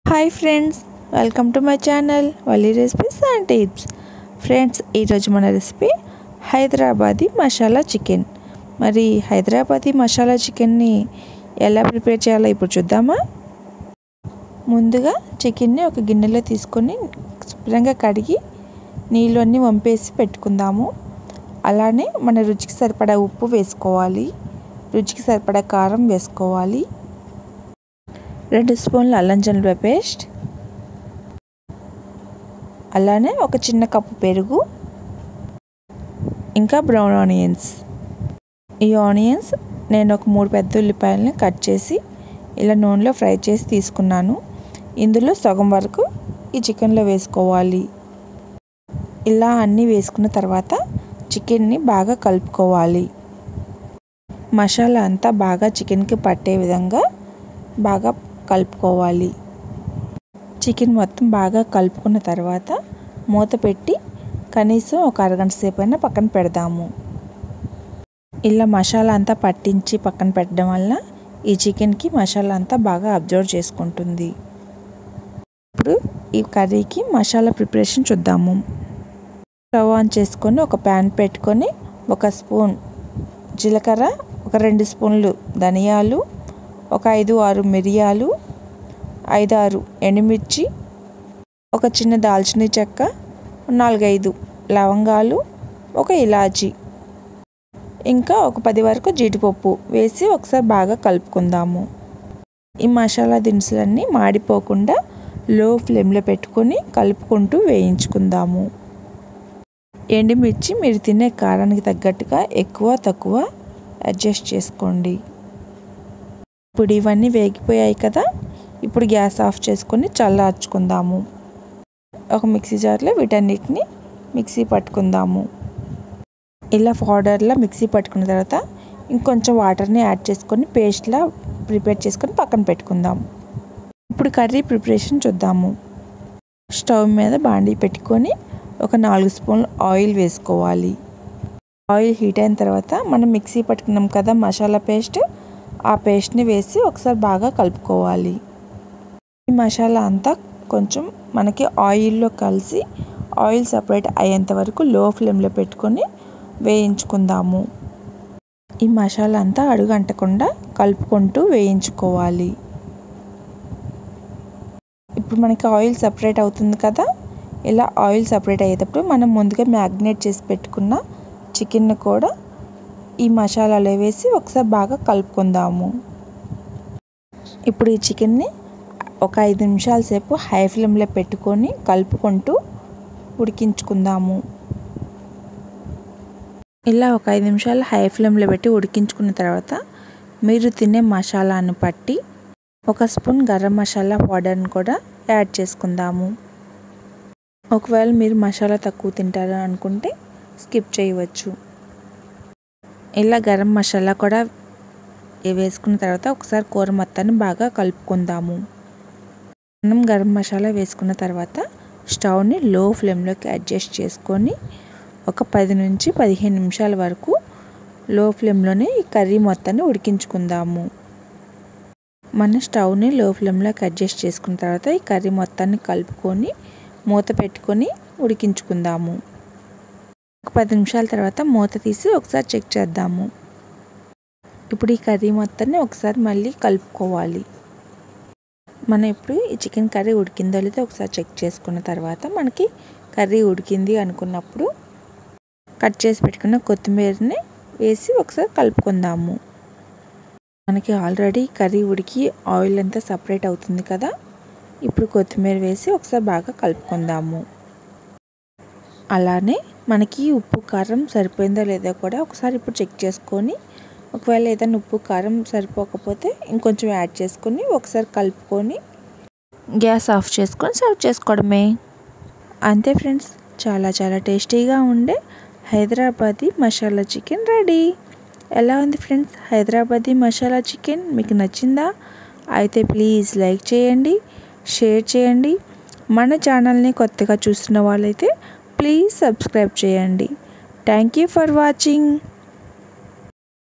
hi friends welcome to my channel Valli recipes and tips friends ఈరోజు మన recipe Hyderabadi masala chicken మరి హైదరాబాదీ మసాలా చికెన్ని ఎలా ప్రిపేర్ చేయాలో ఇప్పుడు చూద్దామా ముందుగా చికెన్ని ఒక గిన్నెలో తీసుకొని శుభ్రంగా కడిగి నీళ్ళు అన్నీ వంపేసి పెట్టుకుందాము అలానే మన రుచికి సరిపడా ఉప్పు వేసుకోవాలి రుచికి సరిపడా కారం వేసుకోవాలి రెండు స్పూన్ల అల్లం జల్లిపాయ పేస్ట్ అలానే ఒక చిన్న కప్పు పెరుగు ఇంకా బ్రౌన్ ఆనియన్స్ ఈ ఆనియన్స్ నేను ఒక మూడు పెద్ద ఉల్లిపాయలని కట్ చేసి ఇలా నూనెలో ఫ్రై చేసి తీసుకున్నాను ఇందులో సగం వరకు ఈ చికెన్లో వేసుకోవాలి ఇలా అన్నీ వేసుకున్న తర్వాత చికెన్ని బాగా కలుపుకోవాలి మసాలా అంతా బాగా చికెన్కి పట్టే విధంగా బాగా కలుపుకోవాలి చికెన్ మొత్తం బాగా కలుపుకున్న తర్వాత మూత పెట్టి కనీసం ఒక అరగంట సేపు అయినా పక్కన పెడదాము ఇలా మసాలా అంతా పట్టించి పక్కన పెట్టడం వల్ల ఈ చికెన్కి మసాలా అంతా బాగా అబ్జర్వ్ చేసుకుంటుంది ఇప్పుడు ఈ కర్రీకి మసాలా ప్రిపరేషన్ చూద్దాము స్టవ్ ఆన్ చేసుకొని ఒక ప్యాన్ పెట్టుకొని ఒక స్పూన్ జీలకర్ర ఒక రెండు స్పూన్లు ధనియాలు ఒక ఐదు ఆరు మిరియాలు ఐదు ఆరు ఎండుమిర్చి ఒక చిన్న దాల్చిన చెక్క నాలుగైదు లవంగాలు ఒక ఇలాచి ఇంకా ఒక పది వరకు జీడిపప్పు వేసి ఒకసారి బాగా కలుపుకుందాము ఈ మసాలా దినుసులన్నీ మాడిపోకుండా లో ఫ్లేమ్లో పెట్టుకొని కలుపుకుంటూ వేయించుకుందాము ఎండుమిర్చి మీరు తినే కారానికి తగ్గట్టుగా ఎక్కువ తక్కువ అడ్జస్ట్ చేసుకోండి ఇప్పుడు ఇవన్నీ వేగిపోయాయి కదా ఇప్పుడు గ్యాస్ ఆఫ్ చేసుకొని చల్లార్చుకుందాము ఒక మిక్సీ జార్లో వీటన్నిటిని మిక్సీ పట్టుకుందాము ఇలా పౌడర్లా మిక్సీ పట్టుకున్న తర్వాత ఇంకొంచెం వాటర్ని యాడ్ చేసుకొని పేస్ట్లా ప్రిపేర్ చేసుకొని పక్కన పెట్టుకుందాం ఇప్పుడు కర్రీ ప్రిపరేషన్ చూద్దాము స్టవ్ మీద బాండీ పెట్టుకొని ఒక నాలుగు స్పూన్లు ఆయిల్ వేసుకోవాలి ఆయిల్ హీట్ అయిన తర్వాత మనం మిక్సీ పట్టుకున్నాం కదా మసాలా పేస్ట్ ఆ పేస్ట్ని వేసి ఒకసారి బాగా కలుపుకోవాలి ఈ మసాలా అంతా కొంచెం మనకి ఆయిల్లో కలిసి ఆయిల్ సపరేట్ అయ్యేంత వరకు లో ఫ్లేమ్లో పెట్టుకొని వేయించుకుందాము ఈ మసాలా అంతా అడుగంటకుండా కలుపుకుంటూ వేయించుకోవాలి ఇప్పుడు మనకి ఆయిల్ సపరేట్ అవుతుంది కదా ఇలా ఆయిల్ సపరేట్ అయ్యేటప్పుడు మనం ముందుగా మ్యాగ్నేట్ చేసి పెట్టుకున్న చికెన్ కూడా ఈ మసాలాలో వేసి ఒకసారి బాగా కలుపుకుందాము ఇప్పుడు ఈ చికెన్ని ఒక ఐదు నిమిషాల సేపు హై ఫ్లేమ్లో పెట్టుకొని కలుపుకుంటూ ఉడికించుకుందాము ఇలా ఒక ఐదు నిమిషాలు హై ఫ్లేమ్లో పెట్టి ఉడికించుకున్న తర్వాత మీరు తినే మసాలాను పట్టి ఒక స్పూన్ గరం మసాలా పౌడర్ని కూడా యాడ్ చేసుకుందాము ఒకవేళ మీరు మసాలా తక్కువ తింటారు అనుకుంటే స్కిప్ చేయవచ్చు ఇలా గరం మసాలా కూడా వేసుకున్న తర్వాత ఒకసారి కూర మొత్తాన్ని బాగా కలుపుకుందాము మనం గరం మసాలా వేసుకున్న తర్వాత స్టవ్ని లో ఫ్లేమ్లోకి అడ్జస్ట్ చేసుకొని ఒక పది నుంచి పదిహేను నిమిషాల వరకు లో ఫ్లేమ్లోనే ఈ కర్రీ మొత్తాన్ని ఉడికించుకుందాము మన స్టవ్ని లో ఫ్లేమ్లోకి అడ్జస్ట్ చేసుకున్న తర్వాత ఈ కర్రీ మొత్తాన్ని కలుపుకొని మూత పెట్టుకొని ఉడికించుకుందాము ఒక పది నిమిషాల తర్వాత మూత తీసి ఒకసారి చెక్ చేద్దాము ఇప్పుడు ఈ కర్రీ మొత్తాన్ని ఒకసారి మళ్ళీ కలుపుకోవాలి మనం ఇప్పుడు ఈ చికెన్ కర్రీ ఉడికిందో లేదో ఒకసారి చెక్ చేసుకున్న తర్వాత మనకి కర్రీ ఉడికింది అనుకున్నప్పుడు కట్ చేసి పెట్టుకున్న కొత్తిమీరని వేసి ఒకసారి కలుపుకుందాము మనకి ఆల్రెడీ కర్రీ ఉడికి ఆయిల్ అంతా సపరేట్ అవుతుంది కదా ఇప్పుడు కొత్తిమీర వేసి ఒకసారి బాగా కలుపుకుందాము అలానే మనకి ఉప్పు కారం సరిపోయిందో లేదో కూడా ఒకసారి ఇప్పుడు చెక్ చేసుకొని ఒకవేళ ఏదైనా ఉప్పు కారం సరిపోకపోతే ఇంకొంచెం యాడ్ చేసుకొని ఒకసారి కలుపుకొని గ్యాస్ ఆఫ్ చేసుకొని సర్వ్ చేసుకోవడమే అంతే ఫ్రెండ్స్ చాలా చాలా టేస్టీగా ఉండే హైదరాబాదీ మసాలా చికెన్ రెడీ ఎలా ఉంది ఫ్రెండ్స్ హైదరాబాదీ మసాలా చికెన్ మీకు నచ్చిందా అయితే ప్లీజ్ లైక్ చేయండి షేర్ చేయండి మన ఛానల్ని కొత్తగా చూస్తున్న వాళ్ళైతే ప్లీజ్ సబ్స్క్రైబ్ చేయండి థ్యాంక్ యూ ఫర్ వాచింగ్